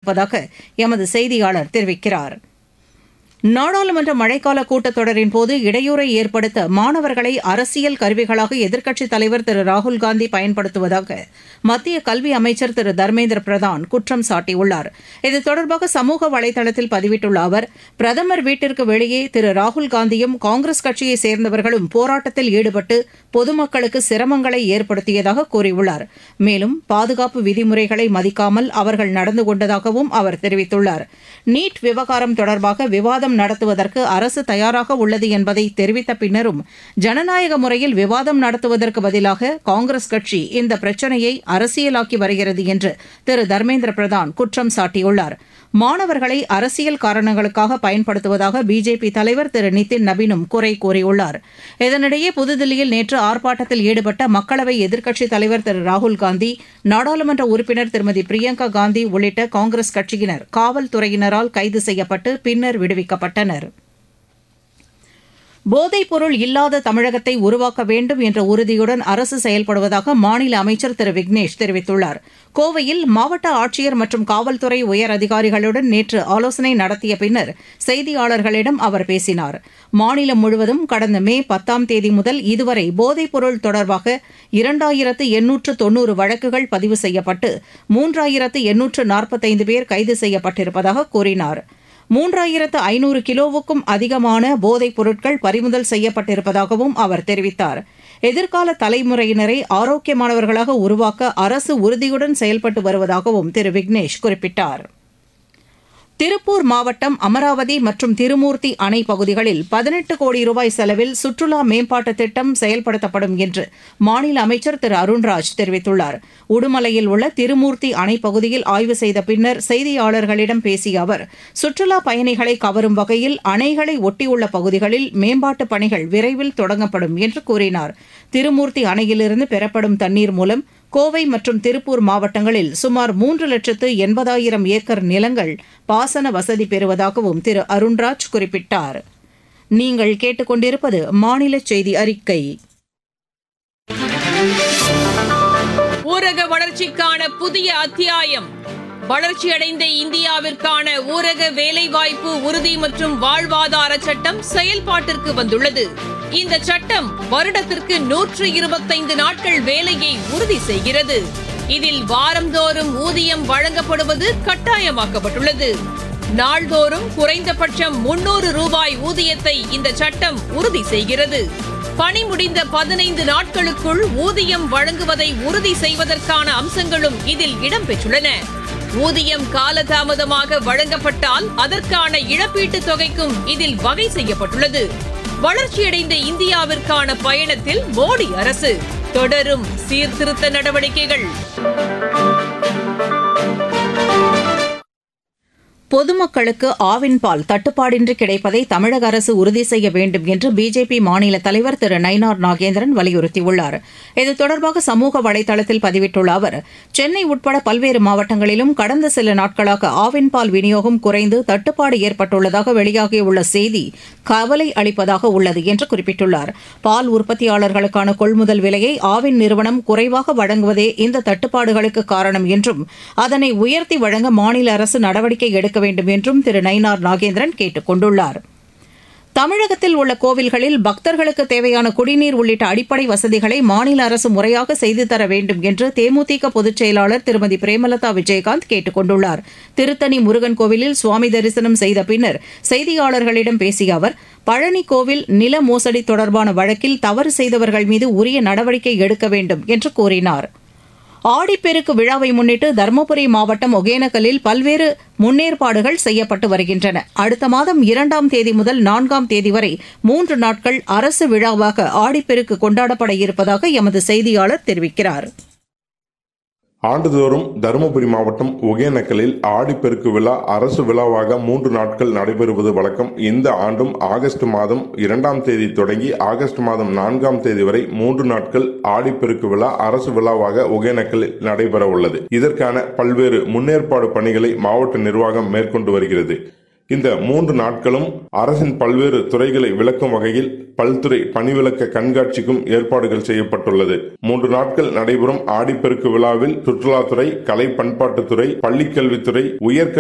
இருப்பதாக எமது செய்தியாளர் தெரிவிக்கிறார் நாடாளுமன்ற மழைக்கால கூட்டத்தொடரின் போது இடையூறை ஏற்படுத்த மாணவர்களை அரசியல் கருவிகளாக எதிர்க்கட்சித் தலைவர் திரு ராகுல்காந்தி பயன்படுத்துவதாக மத்திய கல்வி அமைச்சர் திரு தர்மேந்திர பிரதான் குற்றம் சாட்டியுள்ளார் இது தொடர்பாக சமூக வலைதளத்தில் பதிவிட்டுள்ள அவர் பிரதமர் வீட்டிற்கு வெளியே திரு ராகுல்காந்தியும் காங்கிரஸ் கட்சியைச் சேர்ந்தவர்களும் போராட்டத்தில் ஈடுபட்டு பொதுமக்களுக்கு சிரமங்களை ஏற்படுத்தியதாக கூறியுள்ளார் மேலும் பாதுகாப்பு விதிமுறைகளை மதிக்காமல் அவர்கள் நடந்து கொண்டதாகவும் அவர் தெரிவித்துள்ளார் நீட் விவகாரம் தொடர்பாக விவாதம் நடத்துவதற்கு அரசு தயாராக உள்ளது என்பதை தெரிவித்த பின்னரும் ஜனநாயக முறையில் விவாதம் நடத்துவதற்கு பதிலாக காங்கிரஸ் கட்சி இந்த பிரச்சினையை அரசியலாக்கி வருகிறது என்று திரு தர்மேந்திர பிரதான் குற்றம் சாட்டியுள்ளார் மாணவர்களை அரசியல் காரணங்களுக்காக பயன்படுத்துவதாக பிஜேபி தலைவர் திரு நிதின் நபீனும் குறை கூறியுள்ளார் இதனிடையே புதுதில்லியில் நேற்று ஆர்ப்பாட்டத்தில் ஈடுபட்ட மக்களவை எதிர்க்கட்சித் தலைவர் திரு ராகுல்காந்தி நாடாளுமன்ற உறுப்பினர் திருமதி பிரியங்கா காந்தி உள்ளிட்ட காங்கிரஸ் கட்சியினர் காவல்துறையினரால் கைது செய்யப்பட்டு பின்னர் விடுவிக்கப்பட்டனர் போதைப்பொருள் இல்லாத தமிழகத்தை உருவாக்க வேண்டும் என்ற உறுதியுடன் அரசு செயல்படுவதாக மாநில அமைச்சர் திரு விக்னேஷ் தெரிவித்துள்ளார் கோவையில் மாவட்ட ஆட்சியர் மற்றும் காவல்துறை உயர் அதிகாரிகளுடன் நேற்று ஆலோசனை நடத்திய பின்னர் செய்தியாளர்களிடம் அவர் பேசினார் மாநிலம் முழுவதும் கடந்த மே பத்தாம் தேதி முதல் இதுவரை போதைப்பொருள் தொடர்பாக இரண்டாயிரத்து எண்ணூற்று தொன்னூறு வழக்குகள் பதிவு செய்யப்பட்டு மூன்றாயிரத்து எண்ணூற்று நாற்பத்தைந்து பேர் கைது செய்யப்பட்டிருப்பதாக கூறினார் மூன்றாயிரத்து ஐநூறு கிலோவுக்கும் அதிகமான போதைப் பொருட்கள் பறிமுதல் செய்யப்பட்டிருப்பதாகவும் அவர் தெரிவித்தார் எதிர்கால தலைமுறையினரை ஆரோக்கியமானவர்களாக உருவாக்க அரசு உறுதியுடன் செயல்பட்டு வருவதாகவும் திரு விக்னேஷ் குறிப்பிட்டார் திருப்பூர் மாவட்டம் அமராவதி மற்றும் திருமூர்த்தி அணை பகுதிகளில் பதினெட்டு கோடி ரூபாய் செலவில் சுற்றுலா மேம்பாட்டு திட்டம் செயல்படுத்தப்படும் என்று மாநில அமைச்சர் திரு அருண்ராஜ் தெரிவித்துள்ளார் உடுமலையில் உள்ள திருமூர்த்தி அணை பகுதியில் ஆய்வு செய்த பின்னர் செய்தியாளர்களிடம் பேசிய அவர் சுற்றுலா பயணிகளை கவரும் வகையில் அணைகளை ஒட்டியுள்ள பகுதிகளில் மேம்பாட்டுப் பணிகள் விரைவில் தொடங்கப்படும் என்று கூறினார் திருமூர்த்தி அணையிலிருந்து பெறப்படும் தண்ணீர் மூலம் கோவை மற்றும் திருப்பூர் மாவட்டங்களில் சுமார் மூன்று லட்சத்து எண்பதாயிரம் ஏக்கர் நிலங்கள் பாசன வசதி பெறுவதாகவும் திரு அருண்ராஜ் குறிப்பிட்டார் நீங்கள் கேட்டுக்கொண்டிருப்பது மாநில செய்தி அறிக்கை ஊரக வளர்ச்சிக்கான புதிய அத்தியாயம் வளர்ச்சியடைந்த இந்தியாவிற்கான ஊரக வேலைவாய்ப்பு உறுதி மற்றும் வாழ்வாதார சட்டம் செயல்பாட்டிற்கு வந்துள்ளது இந்த சட்டம் வருடத்திற்கு நூற்று இருபத்தைந்து நாட்கள் வேலையை உறுதி செய்கிறது இதில் வாரந்தோறும் ஊதியம் வழங்கப்படுவது கட்டாயமாக்கப்பட்டுள்ளது நாள்தோறும் குறைந்தபட்சம் முன்னூறு ரூபாய் ஊதியத்தை இந்த சட்டம் உறுதி செய்கிறது பணி முடிந்த பதினைந்து நாட்களுக்குள் ஊதியம் வழங்குவதை உறுதி செய்வதற்கான அம்சங்களும் இதில் இடம்பெற்றுள்ளன ஊதியம் காலதாமதமாக வழங்கப்பட்டால் அதற்கான இழப்பீட்டுத் தொகைக்கும் இதில் வகை செய்யப்பட்டுள்ளது வளர்ச்சியடைந்த இந்தியாவிற்கான பயணத்தில் மோடி அரசு தொடரும் சீர்திருத்த நடவடிக்கைகள் பொதுமக்களுக்கு ஆவின் பால் தட்டுப்பாடின்றி கிடைப்பதை தமிழக அரசு உறுதி செய்ய வேண்டும் என்று பிஜேபி மாநில தலைவர் திரு நயினார் நாகேந்திரன் வலியுறுத்தியுள்ளார் இது தொடர்பாக சமூக வலைதளத்தில் பதிவிட்டுள்ள அவர் சென்னை உட்பட பல்வேறு மாவட்டங்களிலும் கடந்த சில நாட்களாக ஆவின் பால் விநியோகம் குறைந்து தட்டுப்பாடு ஏற்பட்டுள்ளதாக வெளியாகியுள்ள செய்தி கவலை அளிப்பதாக உள்ளது என்று குறிப்பிட்டுள்ளார் பால் உற்பத்தியாளர்களுக்கான கொள்முதல் விலையை ஆவின் நிறுவனம் குறைவாக வழங்குவதே இந்த தட்டுப்பாடுகளுக்கு காரணம் என்றும் அதனை உயர்த்தி வழங்க மாநில அரசு நடவடிக்கை எடுக்க வேண்டும் என்றும் திரு நயினார் நாகேந்திரன் கேட்டுக் கொண்டுள்ளார் தமிழகத்தில் உள்ள கோவில்களில் பக்தர்களுக்கு தேவையான குடிநீர் உள்ளிட்ட அடிப்படை வசதிகளை மாநில அரசு முறையாக செய்து தர வேண்டும் என்று தேமுதிக பொதுச் செயலாளர் திருமதி பிரேமலதா விஜயகாந்த் கேட்டுக் கொண்டுள்ளார் திருத்தணி முருகன் கோவிலில் சுவாமி தரிசனம் செய்த பின்னர் செய்தியாளர்களிடம் பேசிய அவர் பழனி கோவில் நில மோசடி தொடர்பான வழக்கில் தவறு செய்தவர்கள் மீது உரிய நடவடிக்கை எடுக்க வேண்டும் என்று கூறினார் ஆடிப்பெருக்கு விழாவை முன்னிட்டு தருமபுரி மாவட்டம் ஒகேனக்கலில் பல்வேறு முன்னேற்பாடுகள் செய்யப்பட்டு வருகின்றன அடுத்த மாதம் இரண்டாம் தேதி முதல் நான்காம் தேதி வரை மூன்று நாட்கள் அரசு விழாவாக ஆடிப்பெருக்கு கொண்டாடப்பட இருப்பதாக எமது செய்தியாளர் தெரிவிக்கிறார் ஆண்டுதோறும் தருமபுரி மாவட்டம் ஒகேனக்கலில் ஆடிப்பெருக்கு விழா அரசு விழாவாக மூன்று நாட்கள் நடைபெறுவது வழக்கம் இந்த ஆண்டும் ஆகஸ்ட் மாதம் இரண்டாம் தேதி தொடங்கி ஆகஸ்ட் மாதம் நான்காம் தேதி வரை மூன்று நாட்கள் ஆடிப்பெருக்கு விழா அரசு விழாவாக ஒகேனக்கலில் நடைபெற உள்ளது இதற்கான பல்வேறு முன்னேற்பாடு பணிகளை மாவட்ட நிர்வாகம் மேற்கொண்டு வருகிறது இந்த மூன்று நாட்களும் அரசின் பல்வேறு துறைகளை விளக்கும் வகையில் பல்துறை பணிவிளக்க கண்காட்சிக்கும் ஏற்பாடுகள் செய்யப்பட்டுள்ளது மூன்று நாட்கள் நடைபெறும் ஆடிப்பெருக்கு விழாவில் சுற்றுலாத்துறை கலை பண்பாட்டுத்துறை பள்ளிக்கல்வித்துறை உயர்கல்வி